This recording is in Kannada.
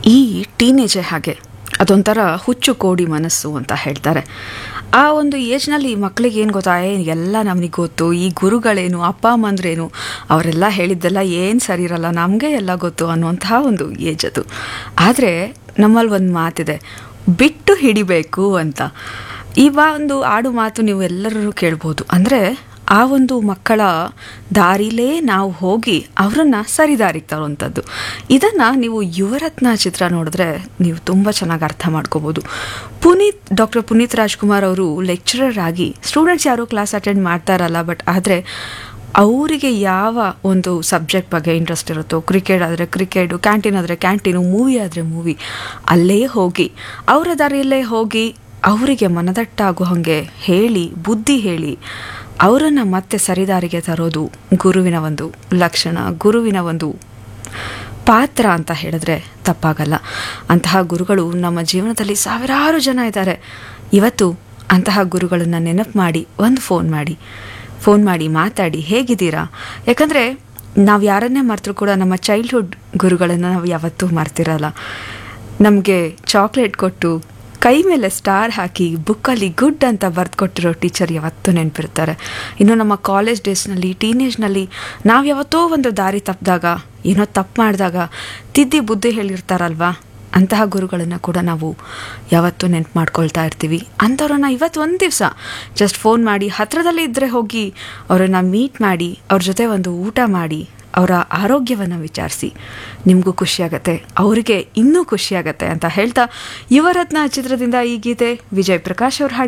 ಈ ಟೀನೇಜೇ ಹಾಗೆ ಅದೊಂಥರ ಹುಚ್ಚು ಕೋಡಿ ಮನಸ್ಸು ಅಂತ ಹೇಳ್ತಾರೆ ಆ ಒಂದು ಏಜ್ನಲ್ಲಿ ಮಕ್ಕಳಿಗೆ ಏನು ಗೊತ್ತಾ ಏ ಎಲ್ಲ ನಮಗೆ ಗೊತ್ತು ಈ ಗುರುಗಳೇನು ಅಪ್ಪ ಅಮ್ಮಂದ್ರೇನು ಅವರೆಲ್ಲ ಹೇಳಿದ್ದೆಲ್ಲ ಏನು ಸರಿ ಇರಲ್ಲ ನಮಗೆ ಎಲ್ಲ ಗೊತ್ತು ಅನ್ನುವಂತಹ ಒಂದು ಏಜ್ ಅದು ಆದರೆ ನಮ್ಮಲ್ಲಿ ಒಂದು ಮಾತಿದೆ ಬಿಟ್ಟು ಹಿಡಿಬೇಕು ಅಂತ ಈ ಒಂದು ಆಡು ಮಾತು ನೀವು ಎಲ್ಲರೂ ಕೇಳ್ಬೋದು ಅಂದರೆ ಆ ಒಂದು ಮಕ್ಕಳ ದಾರಿಲೇ ನಾವು ಹೋಗಿ ಅವರನ್ನು ಸರಿದಾರಿಗೆ ತರುವಂಥದ್ದು ಇದನ್ನು ನೀವು ಯುವರತ್ನ ಚಿತ್ರ ನೋಡಿದ್ರೆ ನೀವು ತುಂಬ ಚೆನ್ನಾಗಿ ಅರ್ಥ ಮಾಡ್ಕೋಬೋದು ಪುನೀತ್ ಡಾಕ್ಟರ್ ಪುನೀತ್ ರಾಜ್ಕುಮಾರ್ ಅವರು ಲೆಕ್ಚರರ್ ಆಗಿ ಸ್ಟೂಡೆಂಟ್ಸ್ ಯಾರೋ ಕ್ಲಾಸ್ ಅಟೆಂಡ್ ಮಾಡ್ತಾರಲ್ಲ ಬಟ್ ಆದರೆ ಅವರಿಗೆ ಯಾವ ಒಂದು ಸಬ್ಜೆಕ್ಟ್ ಬಗ್ಗೆ ಇಂಟ್ರೆಸ್ಟ್ ಇರುತ್ತೋ ಕ್ರಿಕೆಟ್ ಆದರೆ ಕ್ರಿಕೆಟು ಕ್ಯಾಂಟೀನ್ ಆದರೆ ಕ್ಯಾಂಟೀನು ಮೂವಿ ಆದರೆ ಮೂವಿ ಅಲ್ಲೇ ಹೋಗಿ ಅವರ ದಾರಿಯಲ್ಲೇ ಹೋಗಿ ಅವರಿಗೆ ಮನದಟ್ಟಾಗೋ ಹಾಗೆ ಹೇಳಿ ಬುದ್ಧಿ ಹೇಳಿ ಅವರನ್ನು ಮತ್ತೆ ಸರಿದಾರಿಗೆ ತರೋದು ಗುರುವಿನ ಒಂದು ಲಕ್ಷಣ ಗುರುವಿನ ಒಂದು ಪಾತ್ರ ಅಂತ ಹೇಳಿದ್ರೆ ತಪ್ಪಾಗಲ್ಲ ಅಂತಹ ಗುರುಗಳು ನಮ್ಮ ಜೀವನದಲ್ಲಿ ಸಾವಿರಾರು ಜನ ಇದ್ದಾರೆ ಇವತ್ತು ಅಂತಹ ಗುರುಗಳನ್ನು ನೆನಪು ಮಾಡಿ ಒಂದು ಫೋನ್ ಮಾಡಿ ಫೋನ್ ಮಾಡಿ ಮಾತಾಡಿ ಹೇಗಿದ್ದೀರಾ ಯಾಕಂದರೆ ನಾವು ಯಾರನ್ನೇ ಮರ್ತರೂ ಕೂಡ ನಮ್ಮ ಚೈಲ್ಡ್ಹುಡ್ ಗುರುಗಳನ್ನು ನಾವು ಯಾವತ್ತೂ ಮರ್ತಿರಲ್ಲ ನಮಗೆ ಚಾಕ್ಲೇಟ್ ಕೊಟ್ಟು ಕೈ ಮೇಲೆ ಸ್ಟಾರ್ ಹಾಕಿ ಬುಕ್ಕಲ್ಲಿ ಗುಡ್ ಅಂತ ಬರೆದು ಕೊಟ್ಟಿರೋ ಟೀಚರ್ ಯಾವತ್ತೂ ನೆನಪಿರ್ತಾರೆ ಇನ್ನು ನಮ್ಮ ಕಾಲೇಜ್ ಡೇಸ್ನಲ್ಲಿ ಟೀನೇಜ್ನಲ್ಲಿ ನಾವು ಯಾವತ್ತೋ ಒಂದು ದಾರಿ ತಪ್ಪಿದಾಗ ಏನೋ ತಪ್ಪು ಮಾಡಿದಾಗ ತಿದ್ದಿ ಬುದ್ಧಿ ಹೇಳಿರ್ತಾರಲ್ವಾ ಅಂತಹ ಗುರುಗಳನ್ನು ಕೂಡ ನಾವು ಯಾವತ್ತೂ ನೆನ್ಪು ಮಾಡ್ಕೊಳ್ತಾ ಇರ್ತೀವಿ ಅಂಥವ್ರನ್ನ ಇವತ್ತು ಒಂದು ದಿವಸ ಜಸ್ಟ್ ಫೋನ್ ಮಾಡಿ ಹತ್ರದಲ್ಲೇ ಇದ್ದರೆ ಹೋಗಿ ಅವರನ್ನು ಮೀಟ್ ಮಾಡಿ ಅವ್ರ ಜೊತೆ ಒಂದು ಊಟ ಮಾಡಿ ಅವರ ಆರೋಗ್ಯವನ್ನು ವಿಚಾರಿಸಿ ನಿಮಗೂ ಖುಷಿಯಾಗತ್ತೆ ಅವರಿಗೆ ಇನ್ನೂ ಖುಷಿಯಾಗತ್ತೆ ಅಂತ ಹೇಳ್ತಾ ಯುವರತ್ನ ಚಿತ್ರದಿಂದ ಈ ಗೀತೆ ವಿಜಯ್ ಪ್ರಕಾಶ್ ಅವ್ರು ಹಾಡಿ